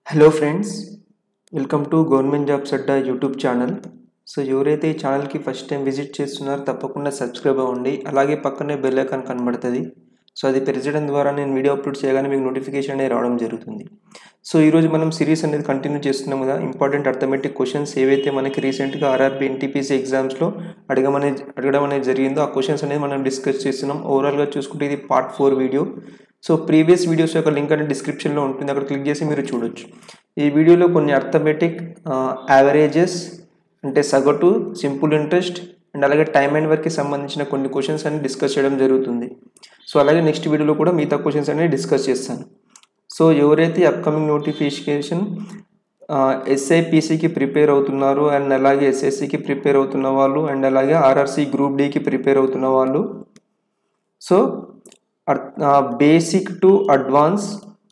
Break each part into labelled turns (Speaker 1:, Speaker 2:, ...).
Speaker 1: Hello friends welcome to government jobs Adda YouTube channel so ఎవరైతే ఈ ఛానల్కి ఫస్ట్ టైం విజిట్ చేస్తున్నారో తప్పకుండా సబ్స్క్రైబ్ అవ్వండి అలాగే పక్కనే బెల్ ఐకాన్ కనబడుతుంది సో అది పెరచడం ద్వారా నేను వీడియో అప్లోడ్ చేయగానే మీకు నోటిఫికేషన్ అనేది రావడం జరుగుతుంది సో ఈరోజు మనం సిరీస్ అనేది కంటిన్యూ చేస్తున్నాం కదా ఇంపార్టెంట్ అర్థమెటిక్ క్వశ్చన్స్ ఏవైతే మనకి రీసెంట్గా ఆర్ఆర్బీ ఎన్టీపీసీ ఎగ్జామ్స్లో అడగమనే అడగడం అనేది జరిగిందో ఆ క్వశ్చన్స్ అనేది మనం డిస్కస్ చేస్తున్నాం ఓవరాల్గా చూసుకుంటే ఇది part four video so previous videos యొక్క లింక్ అనేది డిస్క్రిప్షన్లో ఉంటుంది అక్కడ క్లిక్ చేసి మీరు చూడొచ్చు ఈ వీడియోలో కొన్ని అర్థమెటిక్ యావరేజెస్ అంటే సగటు సింపుల్ ఇంట్రెస్ట్ అండ్ అలాగే టైమ్ అండ్ వర్క్కి సంబంధించిన కొన్ని క్వశ్చన్స్ అన్ని డిస్కస్ చేయడం జరుగుతుంది సో అలాగే నెక్స్ట్ వీడియోలో కూడా మిగతా క్వశ్చన్స్ అనేవి డిస్కస్ చేస్తాను సో ఎవరైతే అప్కమింగ్ నోటిఫికేషన్ ఎస్ఐపిసికి ప్రిపేర్ అవుతున్నారు అండ్ అలాగే ఎస్ఎస్సికి ప్రిపేర్ అవుతున్న వాళ్ళు అండ్ అలాగే ఆర్ఆర్సి గ్రూప్ డికి ప్రిపేర్ అవుతున్న వాళ్ళు so basic to advance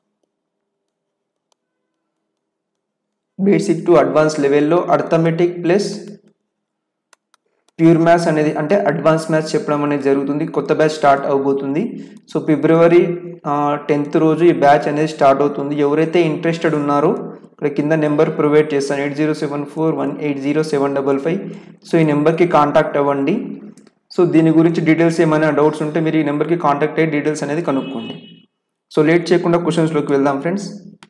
Speaker 1: basic to advance లెవెల్లో అర్థమెటిక్ ప్లస్ ప్యూర్ మ్యాథ్స్ అనేది అంటే అడ్వాన్స్ మ్యాథ్స్ చెప్పడం అనేది జరుగుతుంది కొత్త బ్యాచ్ స్టార్ట్ అవబోతుంది సో ఫిబ్రవరి టెన్త్ రోజు ఈ బ్యాచ్ అనేది స్టార్ట్ అవుతుంది ఎవరైతే ఇంట్రెస్టెడ్ ఉన్నారో ఇక్కడ కింద నెంబర్ ప్రొవైడ్ చేస్తాను eight zero seven four one eight zero seven double five so ఈ నెంబర్కి కాంటాక్ట్ అవ్వండి సో దీని గురించి డీటెయిల్స్ ఏమైనా డౌట్స్ ఉంటే మీరు ఈ నెంబర్కి కాంటాక్ట్ అయ్యి డీటెయిల్స్ అనేది కనుక్కోండి సో లేట్ చేయకుండా క్వశ్చన్స్లోకి వెళ్దాం ఫ్రెండ్స్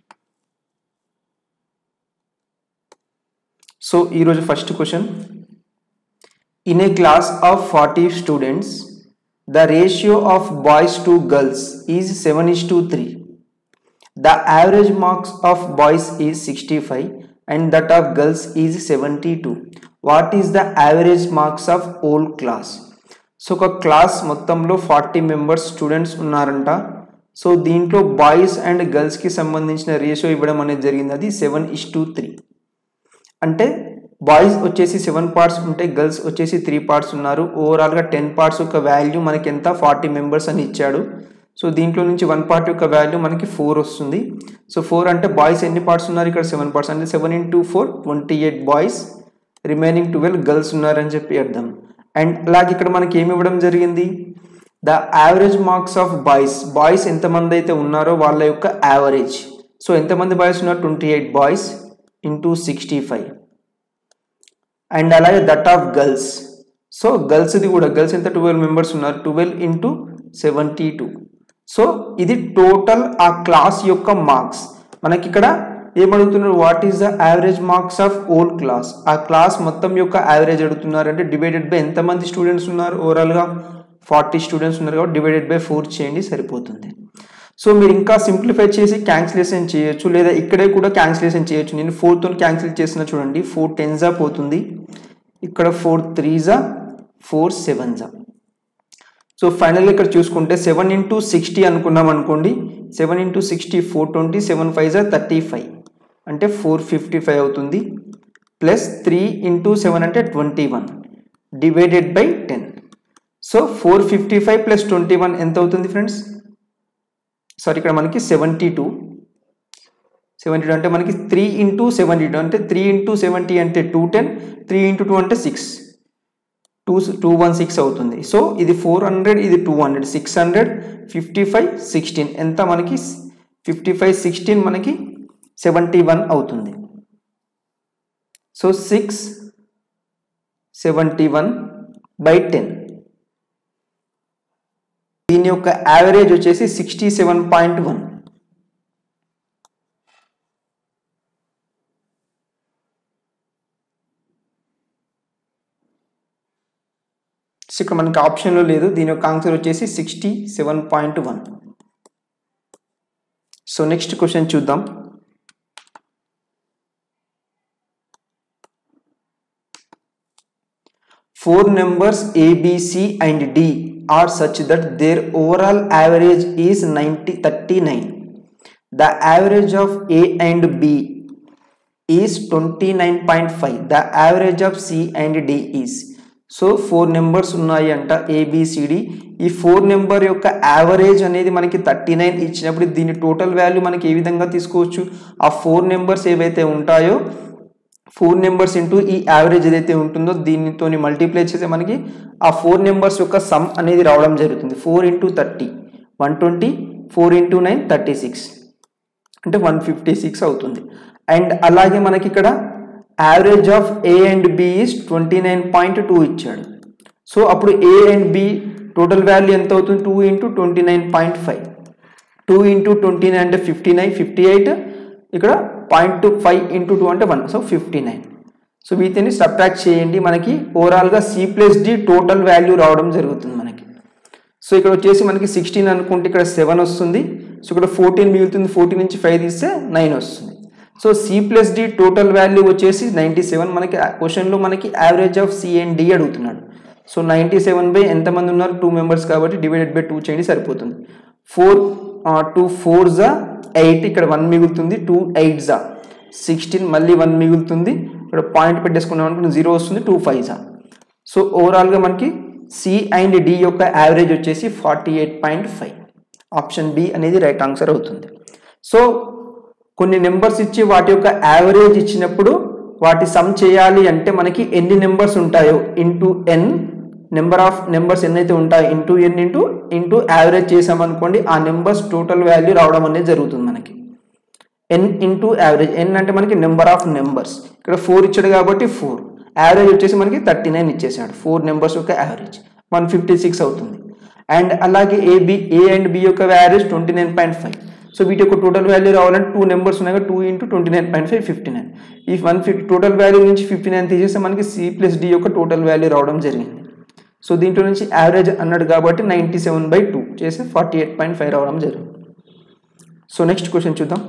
Speaker 1: సో ఈరోజు first question in a class of forty students the ratio of boys to girls is seven is to three the average marks of boys is sixty five and that of girls is seventy two what is the average marks of all class so ఒక class మొత్తంలో forty members students ఉన్నారంట so దీంట్లో boys and గర్ల్స్కి సంబంధించిన ratio ఇవ్వడం అనేది జరిగింది అది సెవెన్ ఇస్ టు త్రీ అంటే బాయ్స్ వచ్చేసి సెవెన్ పార్ట్స్ ఉంటే గర్ల్స్ వచ్చేసి త్రీ పార్ట్స్ ఉన్నారు ఓవరాల్గా టెన్ పార్ట్స్ యొక్క వాల్యూ మనకి ఎంత ఫార్టీ మెంబర్స్ అని ఇచ్చాడు సో దీంట్లో నుంచి వన్ పార్ట్ యొక్క వాల్యూ మనకి ఫోర్ వస్తుంది సో ఫోర్ అంటే బాయ్స్ ఎన్ని పార్ట్స్ ఉన్నారు ఇక్కడ సెవెన్ పార్ట్స్ అంటే seven into four twenty eight boys remaining twelve girls ఉన్నారని చెప్పి అర్థం అండ్ అలాగే ఇక్కడ మనకి ఏమి ఇవ్వడం జరిగింది the average marks of boys boys ఎంతమంది అయితే ఉన్నారో వాళ్ళ యొక్క యావరేజ్ సో ఎంతమంది బాయ్స్ ఉన్నారు twenty eight boys into sixty five and అలాగే దట్ ఆఫ్ గర్ల్స్ సో గర్ల్స్ది కూడా గర్ల్స్ ఎంత ట్వెల్వ్ మెంబర్స్ ఉన్నారు twelve into seventy two so ఇది టోటల్ ఆ క్లాస్ యొక్క మార్క్స్ మనకి ఇక్కడ ఏమడుగుతున్నారు what is the average marks of all class ఆ క్లాస్ మొత్తం యొక్క యావరేజ్ అడుగుతున్నారు అంటే డివైడెడ్ బై ఎంతమంది స్టూడెంట్స్ ఉన్నారు ఓవరాల్గా ఫార్టీ స్టూడెంట్స్ ఉన్నారు కాబట్టి డివైడెడ్ బై ఫోర్ చేయండి సరిపోతుంది సో మీరు ఇంకా సింప్లిఫై చేసి క్యాన్సిలేషన్ చేయొచ్చు లేదా ఇక్కడే కూడా క్యాన్సిలేషన్ చేయొచ్చు నేను ఫోర్తో క్యాన్సిల్ చేసిన చూడండి ఫోర్ టెన్జా పోతుంది ఇక్కడ ఫోర్ త్రీజా ఫోర్ సెవెన్జా సో ఫైనల్గా ఇక్కడ చూసుకుంటే సెవెన్ ఇంటూ సిక్స్టీ అనుకున్నాం అనుకోండి seven into sixty four twenty seven five జా థర్టీ ఫైవ్ అంటే ఫోర్ ఫిఫ్టీ ఫైవ్ అవుతుంది ప్లస్ త్రీ ఇంటూ సెవెన్ అంటే twenty one divided by ten so four fifty five plus twenty one ఎంత అవుతుంది friends sorry ఇక్కడ మనకి సెవెంటీ టూ సెవెంటీ టూ అంటే మనకి త్రీ ఇంటూ సెవెంటీ టూ అంటే త్రీ ఇంటూ సెవెంటీ అంటే two ten three into two అంటే six two two one six అవుతుంది సో ఇది ఫోర్ హండ్రెడ్ ఇది two hundred six hundred fifty five sixteen ఎంత మనకి ఫిఫ్టీ ఫైవ్ సిక్స్టీన్ మనకి సెవెంటీ వన్ అవుతుంది so six seventy one by ten దీని యొక్క యావరేజ్ వచ్చేసి సిక్స్టీ సెవెన్ పాయింట్ వన్ ఇక్కడ మనకి ఆప్షన్లో లేదు దీని యొక్క ఆన్సర్ వచ్చేసి sixty seven point one so next question చూద్దాం four numbers A B C and D are such that their overall average is 90 39 the average of a and b is 29.5 the average of c and d is so four numbers ఉన్నాయి అంట A B C D ఈ four number యొక్క average అనేది మనకి thirty nine ఇచ్చినప్పుడు దీని total value మనకి ఏ విధంగా తీసుకోవచ్చు ఆ ఫోర్ నెంబర్స్ ఏవైతే ఉంటాయో ఫోర్ నెంబర్స్ ఇంటూ ఈ యావరేజ్ ఏదైతే ఉంటుందో దీనితో మల్టిప్లై చేస్తే మనకి ఆ ఫోర్ నెంబర్స్ యొక్క సమ్ అనేది రావడం జరుగుతుంది four into thirty one twenty four into nine thirty six అంటే వన్ ఫిఫ్టీ సిక్స్ అవుతుంది అండ్ అలాగే మనకి ఇక్కడ average of A and B is twenty nine point two ఇచ్చాడు సో అప్పుడు A and B total value ఎంత అవుతుంది two into twenty nine point five two into twenty nine అంటే ఫిఫ్టీ నైన్ ఫిఫ్టీ ఎయిట్ ఇక్కడ point two five into two అంటే one so fifty nine so వీటిని subtract చేయండి మనకి ఓవరాల్గా C plus D total value రావడం జరుగుతుంది మనకి సో ఇక్కడ వచ్చేసి మనకి సిక్స్టీన్ అనుకుంటే ఇక్కడ సెవెన్ వస్తుంది సో ఇక్కడ ఫోర్టీన్ మిగులుతుంది ఫోర్టీన్ నుంచి ఫైవ్ తీస్తే నైన్ వస్తుంది so C plus D total value వచ్చేసి నైంటీ సెవెన్ మనకి క్వశ్చన్లో మనకి average of C and D అడుగుతున్నాడు సో నైంటీ సెవెన్ బై ఎంతమంది ఉన్నారు టూ మెంబర్స్ కాబట్టి డివైడెడ్ బై టూ చేయండి సరిపోతుంది ఫోర్ టూ ఫోర్ జా ఎయిట్ ఇక్కడ వన్ మిగులుతుంది టూ ఎయిట్ జా సిక్స్టీన్ మళ్ళీ వన్ మిగులుతుంది ఇక్కడ పాయింట్ పెట్టేసుకున్నాం అనుకుంటే జీరో వస్తుంది టూ ఫైవ్ జా సో ఓవరాల్గా మనకి సి అండ్ డి యొక్క యావరేజ్ వచ్చేసి forty eight point five option B అనేది రైట్ ఆన్సర్ అవుతుంది సో కొన్ని నెంబర్స్ ఇచ్చి వాటి యొక్క యావరేజ్ ఇచ్చినప్పుడు వాటి సమ్ చేయాలి అంటే మనకి ఎన్ని నెంబర్స్ ఉంటాయో into N number of numbers ఎన్నైతే ఉంటాయో into N into into average చేసామనుకోండి ఆ నెంబర్స్ టోటల్ వాల్యూ రావడం అనేది జరుగుతుంది మనకి ఎన్ ఇంటూ యావరేజ్ ఎన్ అంటే మనకి నెంబర్ ఆఫ్ నెంబర్స్ ఇక్కడ ఫోర్ ఇచ్చాడు కాబట్టి ఫోర్ యావరేజ్ వచ్చేసి మనకి థర్టీ నైన్ ఇచ్చేసాడు ఫోర్ నెంబర్స్ యొక్క యావరేజ్ వన్ ఫిఫ్టీ సిక్స్ అవుతుంది అండ్ అలాగే ఏబి ఏ అండ్ బి యొక్క average twenty nine point five so వీటి యొక్క టోటల్ వాల్యూ రావాలంటే టూ నెంబర్స్ ఉన్నాయి two into twenty nine point five fifty nine ఈ వన్ ఫిఫ్టీ టోటల్ వాల్యూ నుంచి fifty nine తీసేస్తే మనకి సి ప్లస్ డి యొక్క టోటల్ వాల్యూ రావడం జరిగింది సో దీంట్లో నుంచి యావరేజ్ అన్నాడు కాబట్టి నైంటీ సెవెన్ బై టూ చేసి ఫార్టీ ఎయిట్ పాయింట్ ఫైవ్ రావడం జరిగింది సో నెక్స్ట్ క్వశ్చన్ చూద్దాం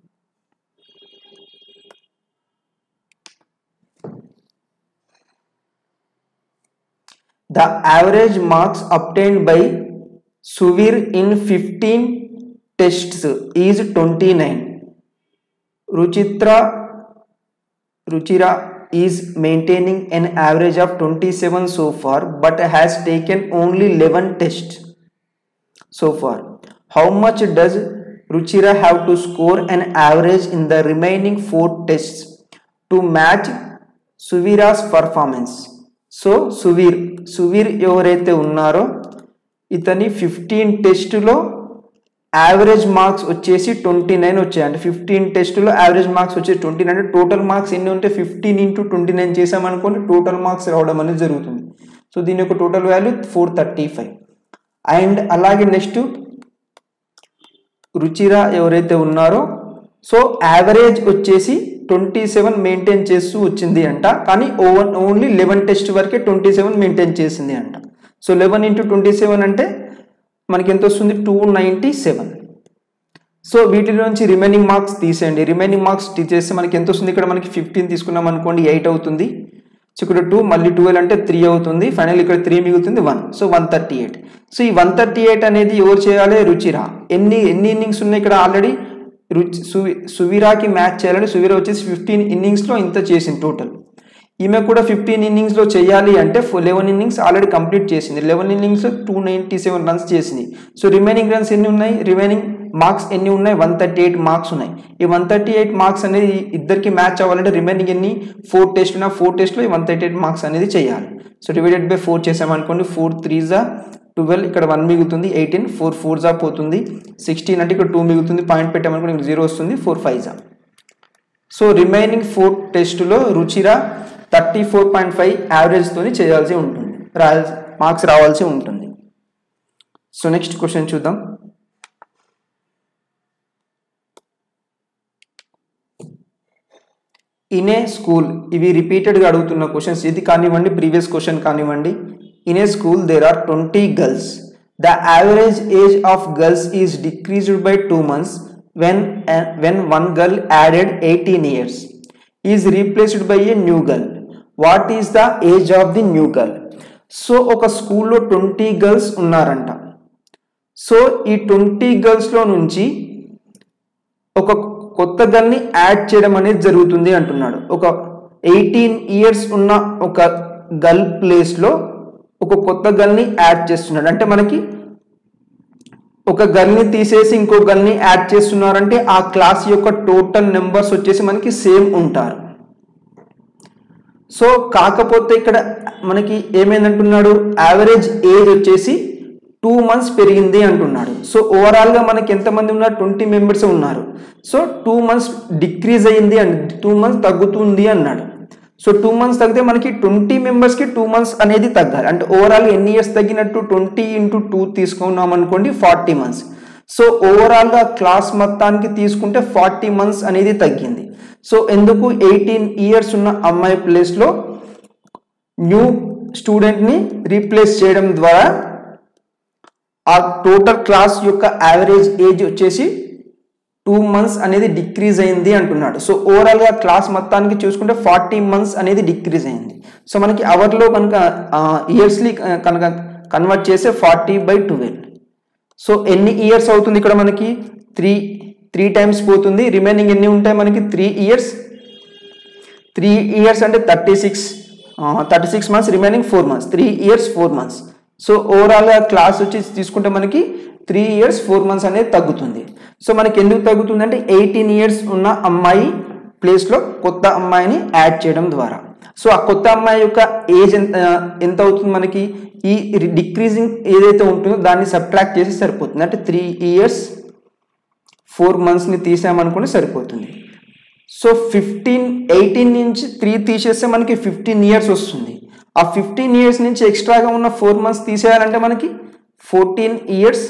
Speaker 1: The average marks obtained by Suvir in 15 tests is 29. Ruchitra Ruchira is maintaining an average of 27 so far but has taken only 11 tests so far. How much does Ruchira have to score an average in the remaining 4 tests to match Suvira's performance? So Suvir Suvir ఎవరైతే ఉన్నారో ఇతని fifteen టెస్టులో average marks వచ్చేసి twenty nine వచ్చాయి అంటే fifteen టెస్టులో average marks వచ్చేసి twenty nine అంటే టోటల్ మార్క్స్ ఎన్ని ఉంటే ఫిఫ్టీన్ ఇంటూ ట్వంటీ నైన్ చేసామనుకోండి టోటల్ మార్క్స్ రావడం అనేది జరుగుతుంది సో దీని యొక్క total value four thirty five and అలాగే నెక్స్ట్ రుచిరా ఎవరైతే ఉన్నారో సో యావరేజ్ వచ్చేసి ట్వంటీ సెవెన్ మెయింటైన్ చేస్తూ వచ్చింది అంట కానీ ఓవన్ ఓన్లీ లెవెన్ టెస్ట్ వరకే ట్వంటీ సెవెన్ మెయింటైన్ చేసింది అంట so eleven into twenty seven అంటే మనకి ఎంత వస్తుంది టూ నైంటీ సెవెన్ సో వీటిలో నుంచి రిమైనింగ్ మార్క్స్ తీసేయండి రిమైనింగ్ మార్క్స్ తీసేస్తే మనకి ఎంత వస్తుంది ఇక్కడ మనకి ఫిఫ్టీన్ తీసుకున్నాం అనుకోండి ఎయిట్ అవుతుంది సో ఇక్కడ టూ మళ్ళీ ట్వెల్వ్ అంటే త్రీ అవుతుంది ఫైనల్ ఇక్కడ త్రీ మిగులుతుంది one so one thirty eight so ఈ వన్ థర్టీ ఎయిట్ అనేది ఎవరు చేయాలి రుచిరా ఎన్ని ఎన్ని ఇన్నింగ్స్ ఉన్నాయి ఇక్కడ ఆల్రెడీ రుచి సువి సువీరాకి మ్యాచ్ చేయాలని సువీరా వచ్చేసి ఫిఫ్టీన్ ఇన్నింగ్స్లో ఇంత చేసింది టోటల్ ఈమె కూడా ఫిఫ్టీన్ ఇన్నింగ్స్లో చేయాలి అంటే లెవెన్ ఇన్నింగ్స్ ఆల్రెడీ కంప్లీట్ చేసింది లెవెన్ ఇన్నింగ్స్లో టూ నైంటీ సెవెన్ రన్స్ చేసింది సో రిమైనింగ్ రన్స్ ఎన్ని ఉన్నాయి రిమైనింగ్ మార్క్స్ ఎన్ని ఉన్నాయి వన్ థర్టీ ఎయిట్ మార్క్స్ ఉన్నాయి ఈ వన్ థర్టీ ఎయిట్ మార్క్స్ అనేది ఇద్దరికి మ్యాచ్ అవ్వాలంటే రిమైనింగ్ ఎన్ని ఫోర్ టెస్ట్ ఉన్న ఫోర్ టెస్ట్లో ఈ వన్ థర్టీ ఎయిట్ మార్క్స్ అనేది చేయాలి సో డివైడెడ్ బై ఫోర్ చేసామనుకోండి ఫోర్ త్రీ జా ట్వెల్వ్ ఇక్కడ వన్ మిగులుతుంది ఎయిటీన్ ఫోర్ ఫోర్ జా పోతుంది సిక్స్టీన్ అంటే ఇక్కడ టూ మిగులుతుంది పాయింట్ పెట్టామనుకోండి ఇక్కడ జీరో వస్తుంది ఫోర్ ఫైవ్ జా సో రిమైనింగ్ ఫోర్ టెస్టులో Ruchira thirty four point five యావరేజ్తో చేయాల్సి ఉంటుంది రాయాల్సి మార్క్స్ రావాల్సి ఉంటుంది సో నెక్స్ట్ క్వశ్చన్ చూద్దాం ఇన్ ఏ స్కూల్ ఇవి రిపీటెడ్గా అడుగుతున్న క్వశ్చన్స్ ఇది కానివ్వండి ప్రీవియస్ క్వశ్చన్ కానివ్వండి in a school there are twenty girls the average age of girls is decreased by two months when when one girl added eighteen years is replaced by a new girl what is the age of the new girl so ఒక స్కూల్లో twenty girls ఉన్నారంట so ఈ twenty గర్ల్స్లో నుంచి ఒక కొత్త గర్ల్ని add చేయడం అనేది జరుగుతుంది అంటున్నాడు ఒక ఎయిటీన్ ఇయర్స్ ఉన్న ఒక గర్ల్ ప్లేస్లో ఒక కొత్త గర్ల్ని యాడ్ చేస్తున్నాడు అంటే మనకి ఒక గర్ల్ని తీసేసి ఇంకో గర్ల్ని యాడ్ చేస్తున్నారంటే ఆ క్లాస్ యొక్క టోటల్ నెంబర్స్ వచ్చేసి మనకి సేమ్ ఉంటారు సో కాకపోతే ఇక్కడ మనకి ఏమైందంటున్నాడు యావరేజ్ ఏజ్ వచ్చేసి టూ మంత్స్ పెరిగింది అంటున్నాడు సో ఓవరాల్గా మనకి ఎంతమంది ఉన్నారు ట్వంటీ మెంబర్స్ ఉన్నారు సో టూ మంత్స్ డిక్రీజ్ అయ్యింది అండ్ టూ మంత్స్ తగ్గుతుంది అన్నాడు సో టూ మంత్స్ తగ్గితే మనకి ట్వంటీ మెంబర్స్కి టూ మంత్స్ అనేది తగ్గాలి అంటే ఓవరాల్ ఎన్ని ఇయర్స్ తగ్గినట్టు ట్వంటీ ఇంటూ టూ తీసుకున్నాం అనుకోండి ఫార్టీ మంత్స్ సో ఓవరాల్గా క్లాస్ మొత్తానికి తీసుకుంటే ఫార్టీ మంత్స్ అనేది తగ్గింది సో ఎందుకు ఎయిటీన్ ఇయర్స్ ఉన్న అమ్మాయి ప్లేస్లో న్యూ స్టూడెంట్ని రీప్లేస్ చేయడం ద్వారా ఆ టోటల్ క్లాస్ యొక్క యావరేజ్ ఏజ్ వచ్చేసి టూ మంత్స్ అనేది డిక్రీజ్ అయింది అంటున్నాడు సో ఓవరాల్గా క్లాస్ మొత్తానికి చూసుకుంటే ఫార్టీ మంత్స్ అనేది డిక్రీజ్ అయింది సో మనకి అవర్లో కనుక ఇయర్స్లీ కనుక కన్వర్ట్ చేస్తే ఫార్టీ బై ట్వెల్వ్ సో ఎన్ని ఇయర్స్ అవుతుంది ఇక్కడ మనకి త్రీ త్రీ టైమ్స్ పోతుంది రిమైనింగ్ ఎన్ని ఉంటాయి మనకి త్రీ ఇయర్స్ త్రీ ఇయర్స్ అంటే thirty six thirty six months remaining four months three years four months so ఓవరాల్గా క్లాస్ వచ్చి తీసుకుంటే మనకి త్రీ ఇయర్స్ ఫోర్ మంత్స్ అనేది తగ్గుతుంది సో మనకి ఎందుకు తగ్గుతుంది అంటే ఎయిటీన్ ఇయర్స్ ఉన్న అమ్మాయి ప్లేస్లో కొత్త అమ్మాయిని యాడ్ చేయడం ద్వారా సో ఆ కొత్త అమ్మాయి యొక్క ఏజ్ ఎంత ఎంత అవుతుంది మనకి ఈ డిక్రీజింగ్ ఏదైతే ఉంటుందో దాన్ని సబ్ట్రాక్ట్ చేసి సరిపోతుంది అంటే త్రీ ఇయర్స్ ఫోర్ మంత్స్ని తీసామనుకుంటే సరిపోతుంది సో ఫిఫ్టీన్ ఎయిటీన్ నుంచి త్రీ తీసేస్తే మనకి ఫిఫ్టీన్ ఇయర్స్ వస్తుంది ఆ ఫిఫ్టీన్ ఇయర్స్ నుంచి ఎక్స్ట్రాగా ఉన్న ఫోర్ మంత్స్ తీసేయాలంటే మనకి ఫోర్టీన్ ఇయర్స్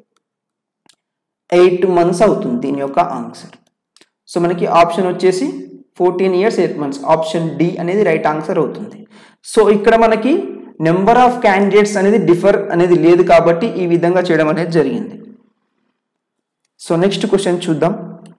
Speaker 1: ఎయిట్ మంత్స్ అవుతుంది దీని యొక్క ఆన్సర్ సో మనకి ఆప్షన్ వచ్చేసి fourteen years eight months option D అనేది రైట్ ఆన్సర్ అవుతుంది సో ఇక్కడ మనకి నెంబర్ ఆఫ్ క్యాండిడేట్స్ అనేది డిఫర్ అనేది లేదు కాబట్టి ఈ విధంగా చేయడం అనేది జరిగింది సో నెక్స్ట్ క్వశ్చన్ చూద్దాం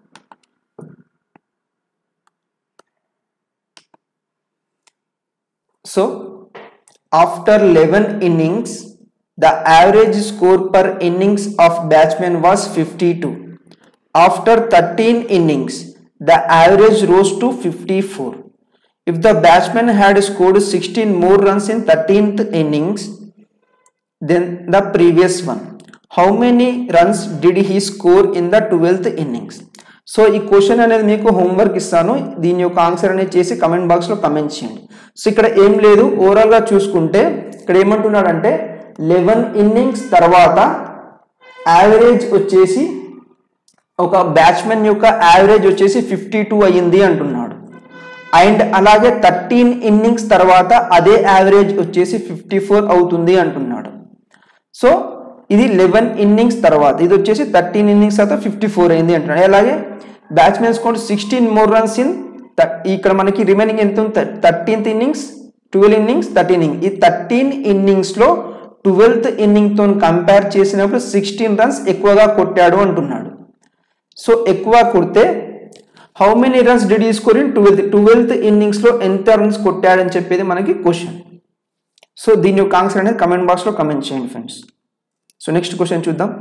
Speaker 1: so after eleven innings the average score per innings of batsmen was 52. After 13 innings, the average rose to 54. If the batsman had scored 16 more runs in 13th innings than the previous one, how many runs did he score in the 12th innings? So ఈ question అనేది మీకు homework ఇస్తాను దీని యొక్క answer అనేది చేసి comment బాక్స్లో comment చేయండి సో ఇక్కడ ఏం లేదు ఓవరాల్గా చూసుకుంటే ఇక్కడ ఏమంటున్నాడంటే లెవెన్ ఇన్నింగ్స్ తర్వాత యావరేజ్ వచ్చేసి ఒక బ్యాట్స్మెన్ యొక్క యావరేజ్ వచ్చేసి ఫిఫ్టీ టూ అయ్యింది అంటున్నాడు అండ్ అలాగే థర్టీన్ ఇన్నింగ్స్ తర్వాత అదే యావరేజ్ వచ్చేసి ఫిఫ్టీ ఫోర్ అవుతుంది అంటున్నాడు సో ఇది లెవెన్ ఇన్నింగ్స్ తర్వాత ఇది వచ్చేసి థర్టీన్ ఇన్నింగ్స్ తర్వాత ఫిఫ్టీ ఫోర్ అయింది అంటున్నాడు అలాగే batsmen score sixteen more runs in ఇక్కడ మనకి రిమైనింగ్ ఎంత ఉంది thirteenth innings twelve innings thirteen inning ఈ థర్టీన్ ఇన్నింగ్స్లో ట్వెల్త్ ఇన్నింగ్తో కంపేర్ చేసినప్పుడు సిక్స్టీన్ రన్స్ ఎక్కువగా కొట్టాడు అంటున్నాడు సో ఎక్కువ కొడితే how many runs did he score in twelfth twelfth ఇన్నింగ్స్లో ఎంత రన్స్ కొట్టాడని చెప్పేది మనకి క్వశ్చన్ సో దీని యొక్క ఆన్సర్ అనేది కమెంట్ బాక్స్లో కమెంట్ చేయండి ఫ్రెండ్స్ సో నెక్స్ట్ క్వశ్చన్ చూద్దాం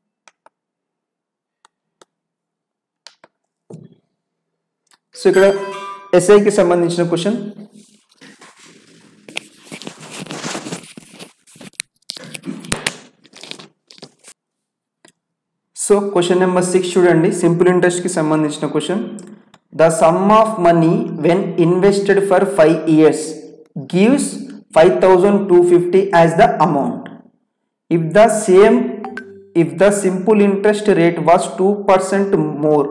Speaker 1: సో ఇక్కడ ఎస్ఐకి సంబంధించిన question so question number six చూడండి సింపుల్ ఇంట్రెస్ట్కి సంబంధించిన question the sum of money when invested for five years gives five thousand two fifty as the amount if the same if the simple interest rate was two percent more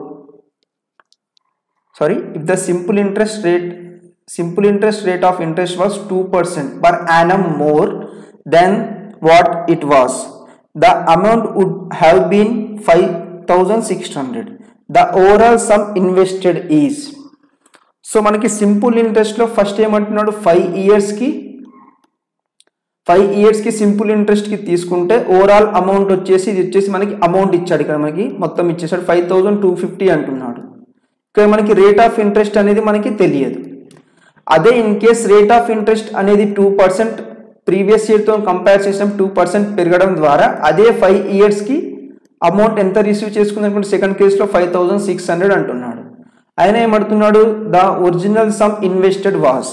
Speaker 1: sorry if the simple interest rate simple interest rate of interest was 2% per annum more than what it was the amount would have been 5600 the overall sum invested is so మనకి simple ఇంట్రెస్ట్లో first ఏమంటున్నాడు five ఇయర్స్కి five ఇయర్స్కి simple ఇంట్రెస్ట్కి తీసుకుంటే overall amount వచ్చేసి ఇది వచ్చేసి మనకి అమౌంట్ ఇచ్చాడు ఇక్కడ మనకి మొత్తం ఇచ్చేసాడు ఫైవ్ థౌజండ్ టూ ఫిఫ్టీ అంటున్నాడు ఇక్కడ మనకి రేట్ ఆఫ్ ఇంట్రెస్ట్ అనేది మనకి తెలియదు అదే in case rate of interest అనేది టూ పర్సెంట్ ప్రీవియస్ ఇయర్తో కంపేర్ చేసాం టూ పర్సెంట్ పెరగడం ద్వారా అదే ఫైవ్ ఇయర్స్కి అమౌంట్ ఎంత రిసీవ్ చేసుకుంది అనుకుంటే సెకండ్ కేసులో ఫైవ్ థౌజండ్ సిక్స్ హండ్రెడ్ అంటున్నాడు ఆయన ఏమంటున్నాడు the original sum invested was